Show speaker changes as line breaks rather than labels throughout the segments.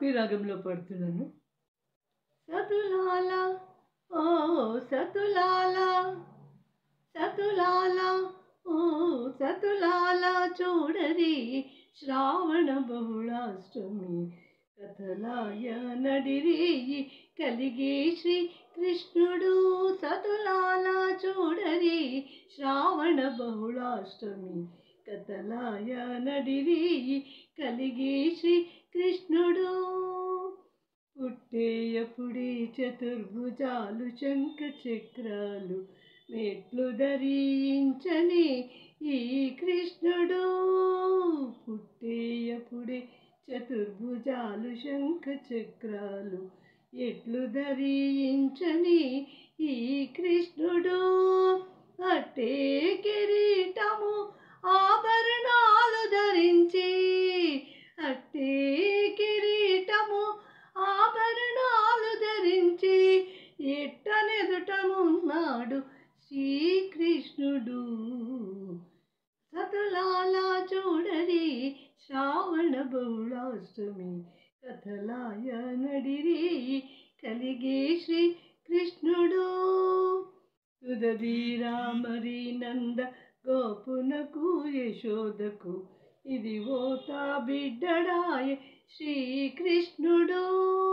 తాపి రాగంలో పాడుతున్నాను సతులాల ఓ సతులాల సతులాల ఓ సతులాల చూడరి శ్రావణ బహుళాష్టమి కథలాయ నడిరి కలిగే శ్రీ కృష్ణుడు సతులాల చూడరి శ్రావణ బహుళాష్టమి కథలాయ నడిరి కలిగే శ్రీ కృష్ణుడు పుట్టేయపుడే చతుర్భుజాలు శంఖ చక్రాలు మెట్లు ధరించని ఈ కృష్ణుడు పుట్టేయపుడే చతుర్భుజాలు శంఖ చక్రాలు ఎట్లు ధరించని ఈ కృష్ణుడు అట్టే కిరీటము ఆభరణాలు ధరించి అట్టే కిరీటము ఆభరణాలు ధరించి ఎట్టనెదుటమున్నాడు శ్రీకృష్ణుడు సతులాల చూడరి శ్రావణ బహుళాష్టమి కథలాయ నడిరి కలిగే శ్రీ కృష్ణుడు సుధవీరామరి నంద గోపునకు యశోదకు ఇది ఓతా బిడ్డడాయ శ్రీకృష్ణుడు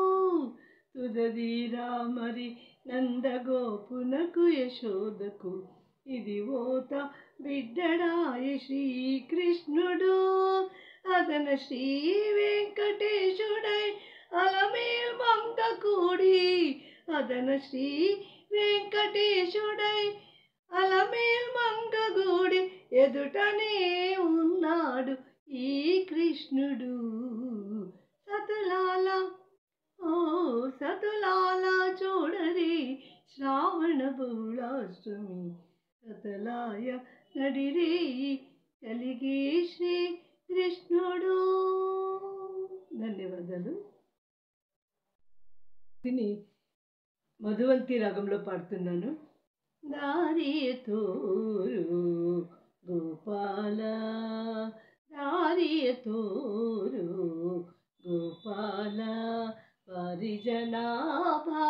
సుధవీరామరి నంద గోపునకు యశోదకు ఇది ఓత బిడ్డడాయ శ్రీకృష్ణుడు అదన శ్రీ వెంకటేశుడై అలమేల్ మంగ కూడి అదన శ్రీ వెంకటేశుడై అలమేల్ మంగ గూడి ఎదుటనే ఉన్నాడు ఈ కృష్ణుడు సతులాల ఓ సతులాల చూడరి శ్రావణ బహుళాష్టమి సతలాయ నడిరే కలిగే శ్రీ కృష్ణుడు ధన్యవాదాలు దీన్ని మధువంతి రాగంలో పాడుతున్నాను దారి తోరు గోపాల దారి తోరు గోపాల పరిజనాభా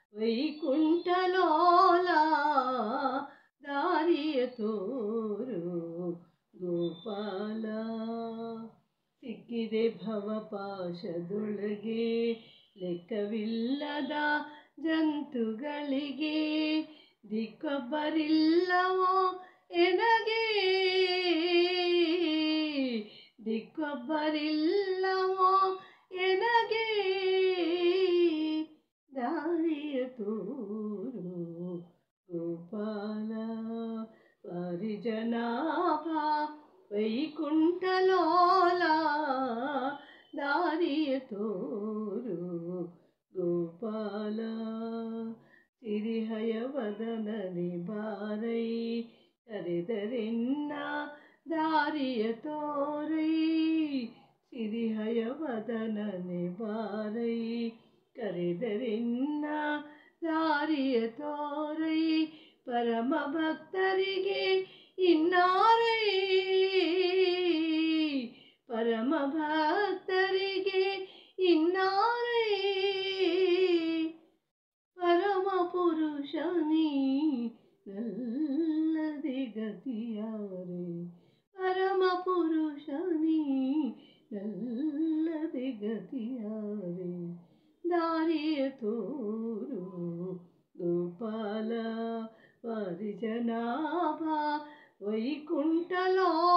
వైకుంఠలోలా దారి తోరు ಗೋಪಾಲ ಸಿಕ್ಕಿದೆ ಭವಪಾಶದೊಳಗೆ ಲೆಕ್ಕವಿಲ್ಲದ ಜಂತುಗಳಿಗೆ ದಿಕ್ಕೊಬ್ಬರಿಲ್ಲವೋ ಎನಗೆ ದಿಕ್ಕೊಬ್ಬರಿಲ್ಲವೋ ಎನಗೆ ದಾರಿಯ ತೋರು ಗೋಪಾಲ పరిజనాభా వైకుంఠలోలా దారియ తోరు గోపాల ಸಿರಿಹಯವದನನಿ ಬಾರೈ ಕರೆದರೆನ್ನ ದಾರಿಯ ತೋರೈ ಸಿರಿಹಯವದನನೆ ಬಾರೈ ಕರೆದರೆನ್ನ ದಾರಿಯ ತೋರೈ ಪರಮ ಭಕ್ತರಿಗೆ ಇನ್ನಾರೈ ಪರಮ ಭಕ್ತರಿಗೆ ಇನ್ನಾರೈ ಪರಮ ಪುರುಷನಿ ನಲ್ಲದೆ ಗತಿಯಾರೆ ಪರಮ ಪುರುಷನಿ ನಲ್ಲದೆ ಗತಿಯಾರೆ ದಾರಿಯ ತೋರು ಗೋಪಾಲ ಪರಿಜನಾಭ ವೈಕುಂಠಲೋ